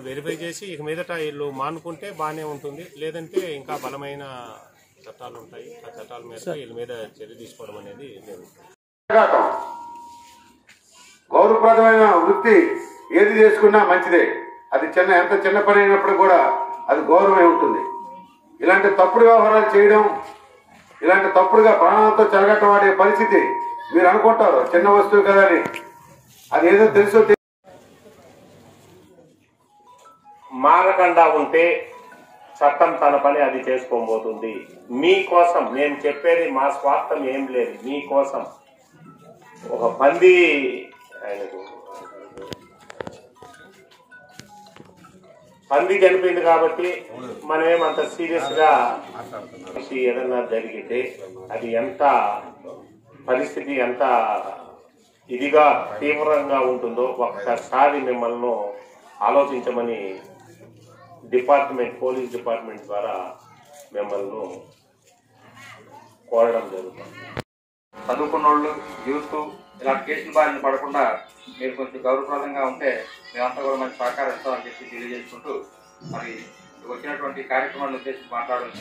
verify చేసి ఇక మీదట వీళ్ళు మానుకుంటే బాగానే ఉంటుంది లేదంటే ఇంకా బలమైన చట్టాలు ఉంటాయి ఆ చట్టాల మీద వీళ్ళ మీద చర్య తీసుకోవడం అనేది జరుగుతుంది పోరాటం గౌరవప్రదమైన వృత్తి ఏది చేసుకున్నా మంచిదే అది చిన్న ఎంత చిన్న పని అయినప్పుడు కూడా అది గౌరవమే ఉంటుంది ఇలాంటి తప్పుడు వ్యవహారాలు చేయడం ఇలాంటి తప్పుడుగా ప్రాణాలతో చెలగట్టం వాడే పరిస్థితి మీరు అనుకుంటారు చిన్న వస్తువు కదా అని అది ఏదో తెలుసో తెలి- మారకుండా ఉంటే చట్టం తన పని అది చేసుకోబోతుంది మీకోసం నేను చెప్పేది మా స్వార్థం ఏం లేదు మీకోసం ఒక పంది ఆయనకు పంది చనిపోయింది కాబట్టి మనమేం అంత సీరియస్ గా ఏదన్నా జరిగితే అది ఎంత పరిస్థితి ఎంత ఇదిగా తీవ్రంగా ఉంటుందో ఒక్కసారి మిమ్మల్ని ఆలోచించమని డిపార్ట్మెంట్ పోలీస్ డిపార్ట్మెంట్ ద్వారా మిమ్మల్ని కోరడం జరుగుతుంది చదువుకున్న వాళ్ళు యూత్ ఇలాంటి కేసుల బారిన పడకుండా మీరు కొంచెం గౌరవప్రదంగా ఉంటే మేమంతా కూడా మంచి సహకారం ఇస్తామని చెప్పి తెలియజేసుకుంటూ మరి వచ్చినటువంటి కార్యక్రమాన్ని ఉద్దేశించి మాట్లాడాలి